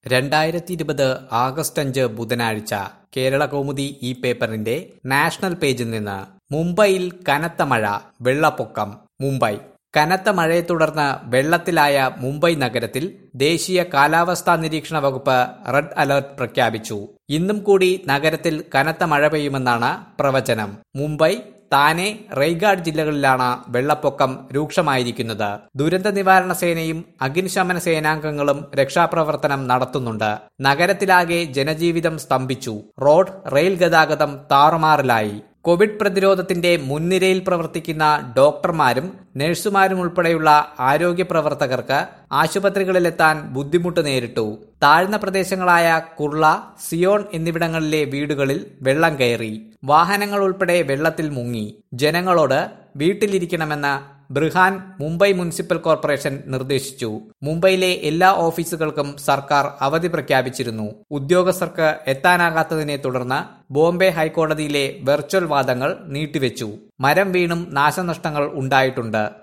രണ്ടായിരത്തി ഇരുപത് ആഗസ്റ്റ് അഞ്ച് ബുധനാഴ്ച കേരള കൗമുദി ഈ പേപ്പറിന്റെ നാഷണൽ പേജിൽ നിന്ന് മുംബൈയിൽ കനത്ത മഴ വെള്ളപ്പൊക്കം മുംബൈ കനത്ത മഴയെ തുടർന്ന് വെള്ളത്തിലായ മുംബൈ നഗരത്തിൽ ദേശീയ കാലാവസ്ഥാ നിരീക്ഷണ വകുപ്പ് റെഡ് അലർട്ട് പ്രഖ്യാപിച്ചു ഇന്നും കൂടി നഗരത്തിൽ കനത്ത മഴ പെയ്യുമെന്നാണ് പ്രവചനം മുംബൈ താനെ റെയ്ഗാഡ് ജില്ലകളിലാണ് വെള്ളപ്പൊക്കം രൂക്ഷമായിരിക്കുന്നത് ദുരന്ത നിവാരണ സേനയും അഗ്നിശമന സേനാംഗങ്ങളും രക്ഷാപ്രവർത്തനം നടത്തുന്നുണ്ട് നഗരത്തിലാകെ ജനജീവിതം സ്തംഭിച്ചു റോഡ് റെയിൽ ഗതാഗതം താറുമാറിലായി കോവിഡ് പ്രതിരോധത്തിന്റെ മുൻനിരയിൽ പ്രവർത്തിക്കുന്ന ഡോക്ടർമാരും നഴ്സുമാരും ഉൾപ്പെടെയുള്ള ആരോഗ്യ പ്രവർത്തകർക്ക് ആശുപത്രികളിലെത്താൻ ബുദ്ധിമുട്ട് നേരിട്ടു താഴ്ന്ന പ്രദേശങ്ങളായ കുർള സിയോൺ എന്നിവിടങ്ങളിലെ വീടുകളിൽ വെള്ളം കയറി വാഹനങ്ങൾ ഉൾപ്പെടെ വെള്ളത്തിൽ മുങ്ങി ജനങ്ങളോട് വീട്ടിലിരിക്കണമെന്ന് ബ്രിഹാൻ മുംബൈ മുനിസിപ്പൽ കോർപ്പറേഷൻ നിർദ്ദേശിച്ചു മുംബൈയിലെ എല്ലാ ഓഫീസുകൾക്കും സർക്കാർ അവധി പ്രഖ്യാപിച്ചിരുന്നു ഉദ്യോഗസ്ഥർക്ക് എത്താനാകാത്തതിനെ തുടർന്ന് ബോംബെ ഹൈക്കോടതിയിലെ വെർച്വൽ വാദങ്ങൾ നീട്ടിവെച്ചു മരം വീണും നാശനഷ്ടങ്ങൾ ഉണ്ടായിട്ടുണ്ട്